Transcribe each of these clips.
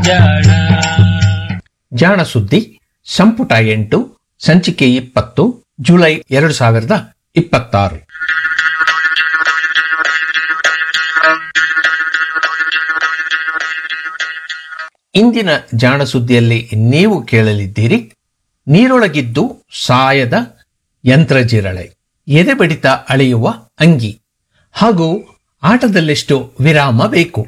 ಜಾಣ ಜಾಣ ಸುದ್ದಿ ಸಂಪುಟ ಎಂಟು ಸಂಚಿಕೆ ಇಪ್ಪತ್ತು ಜುಲೈ ಎರಡು ಸಾವಿರದ ಇಪ್ಪತ್ತಾರು ಇಂದಿನ ಜಾಣ ಸುದ್ದಿಯಲ್ಲಿ ನೀವು ಕೇಳಲಿದ್ದೀರಿ ನೀರೊಳಗಿದ್ದು ಸಾಯದ ಯಂತ್ರಜಿರಳೆ ಎದೆ ಬಡಿತ ಅಳೆಯುವ ಅಂಗಿ ಹಾಗೂ ಆಟದಲ್ಲೆಷ್ಟು ವಿರಾಮ ಬೇಕು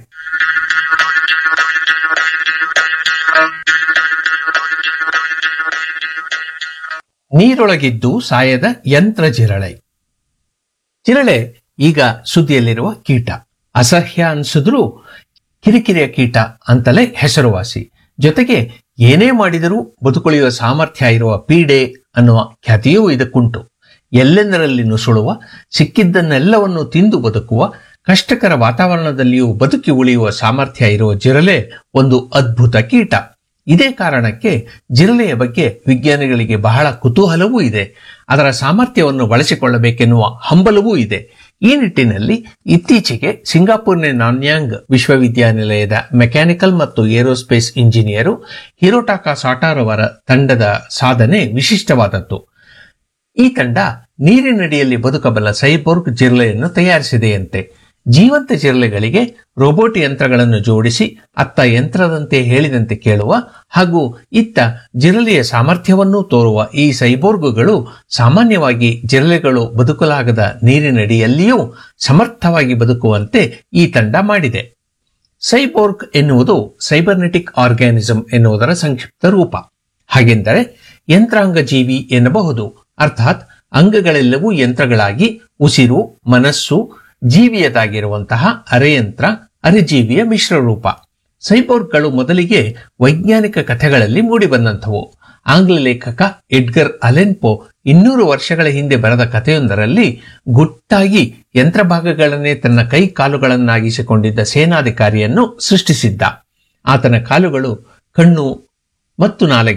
ನೀರೊಳಗಿದ್ದು ಸಾಯದ ಯಂತ್ರ ಜಿರಳೆ ಜಿರಳೆ ಈಗ ಸುದ್ದಿಯಲ್ಲಿರುವ ಕೀಟ ಅಸಹ್ಯ ಅನ್ಸಿದ್ರೂ ಕಿರಿಕಿರಿಯ ಕೀಟ ಅಂತಲೇ ಹೆಸರುವಾಸಿ ಜೊತೆಗೆ ಏನೇ ಮಾಡಿದರೂ ಬದುಕುಳಿಯುವ ಸಾಮರ್ಥ್ಯ ಇರುವ ಪೀಡೆ ಅನ್ನುವ ಖ್ಯಾತಿಯೂ ಇದಕ್ಕುಂಟು ಎಲ್ಲೆಂದರಲ್ಲಿ ನುಸುಳುವ ಸಿಕ್ಕಿದ್ದನ್ನೆಲ್ಲವನ್ನು ತಿಂದು ಬದುಕುವ ಕಷ್ಟಕರ ವಾತಾವರಣದಲ್ಲಿಯೂ ಬದುಕಿ ಉಳಿಯುವ ಸಾಮರ್ಥ್ಯ ಇರುವ ಜಿರಲೆ ಒಂದು ಅದ್ಭುತ ಕೀಟ ಇದೇ ಕಾರಣಕ್ಕೆ ಜಿರಲೆಯ ಬಗ್ಗೆ ವಿಜ್ಞಾನಿಗಳಿಗೆ ಬಹಳ ಕುತೂಹಲವೂ ಇದೆ ಅದರ ಸಾಮರ್ಥ್ಯವನ್ನು ಬಳಸಿಕೊಳ್ಳಬೇಕೆನ್ನುವ ಹಂಬಲವೂ ಇದೆ ಈ ನಿಟ್ಟಿನಲ್ಲಿ ಇತ್ತೀಚೆಗೆ ಸಿಂಗಾಪುರ್ನ ನಾನ್ಯಾಂಗ್ ವಿಶ್ವವಿದ್ಯಾನಿಲಯದ ಮೆಕ್ಯಾನಿಕಲ್ ಮತ್ತು ಏರೋಸ್ಪೇಸ್ ಇಂಜಿನಿಯರು ಹಿರೋಟಾಕಾ ಸಾಟಾರ್ ಅವರ ತಂಡದ ಸಾಧನೆ ವಿಶಿಷ್ಟವಾದದ್ದು ಈ ತಂಡ ನೀರಿನಡಿಯಲ್ಲಿ ಬದುಕಬಲ್ಲ ಸೈಬೋರ್ಗ್ ಜಿರಲೆಯನ್ನು ತಯಾರಿಸಿದೆಯಂತೆ ಜೀವಂತ ಜಿರಳೆಗಳಿಗೆ ರೋಬೋಟ್ ಯಂತ್ರಗಳನ್ನು ಜೋಡಿಸಿ ಅತ್ತ ಯಂತ್ರದಂತೆ ಹೇಳಿದಂತೆ ಕೇಳುವ ಹಾಗೂ ಇತ್ತ ಜಿರಲೆಯ ಸಾಮರ್ಥ್ಯವನ್ನೂ ತೋರುವ ಈ ಸೈಬೋರ್ಗುಗಳು ಸಾಮಾನ್ಯವಾಗಿ ಜಿರಳೆಗಳು ಬದುಕಲಾಗದ ನೀರಿನಡಿಯಲ್ಲಿಯೂ ಸಮರ್ಥವಾಗಿ ಬದುಕುವಂತೆ ಈ ತಂಡ ಮಾಡಿದೆ ಸೈಬೋರ್ಗ್ ಎನ್ನುವುದು ಸೈಬರ್ನೆಟಿಕ್ ಆರ್ಗ್ಯಾನಿಸಂ ಎನ್ನುವುದರ ಸಂಕ್ಷಿಪ್ತ ರೂಪ ಹಾಗೆಂದರೆ ಯಂತ್ರಾಂಗ ಜೀವಿ ಎನ್ನಬಹುದು ಅರ್ಥಾತ್ ಅಂಗಗಳೆಲ್ಲವೂ ಯಂತ್ರಗಳಾಗಿ ಉಸಿರು ಮನಸ್ಸು ಜೀವಿಯದಾಗಿರುವಂತಹ ಅರೆಯಂತ್ರ ಅರೆಜೀವಿಯ ಮಿಶ್ರ ರೂಪ ಸೈಬೋರ್ಗ್ಗಳು ಮೊದಲಿಗೆ ವೈಜ್ಞಾನಿಕ ಕಥೆಗಳಲ್ಲಿ ಮೂಡಿಬಂದಂಥವು ಆಂಗ್ಲ ಲೇಖಕ ಎಡ್ಗರ್ ಅಲೆನ್ಪೋ ಇನ್ನೂರು ವರ್ಷಗಳ ಹಿಂದೆ ಬರೆದ ಕಥೆಯೊಂದರಲ್ಲಿ ಗುಟ್ಟಾಗಿ ಯಂತ್ರ ಭಾಗಗಳನ್ನೇ ತನ್ನ ಕೈ ಕಾಲುಗಳನ್ನಾಗಿಸಿಕೊಂಡಿದ್ದ ಸೇನಾಧಿಕಾರಿಯನ್ನು ಸೃಷ್ಟಿಸಿದ್ದ ಆತನ ಕಾಲುಗಳು ಕಣ್ಣು ಮತ್ತು ನಾಲಿಗೆ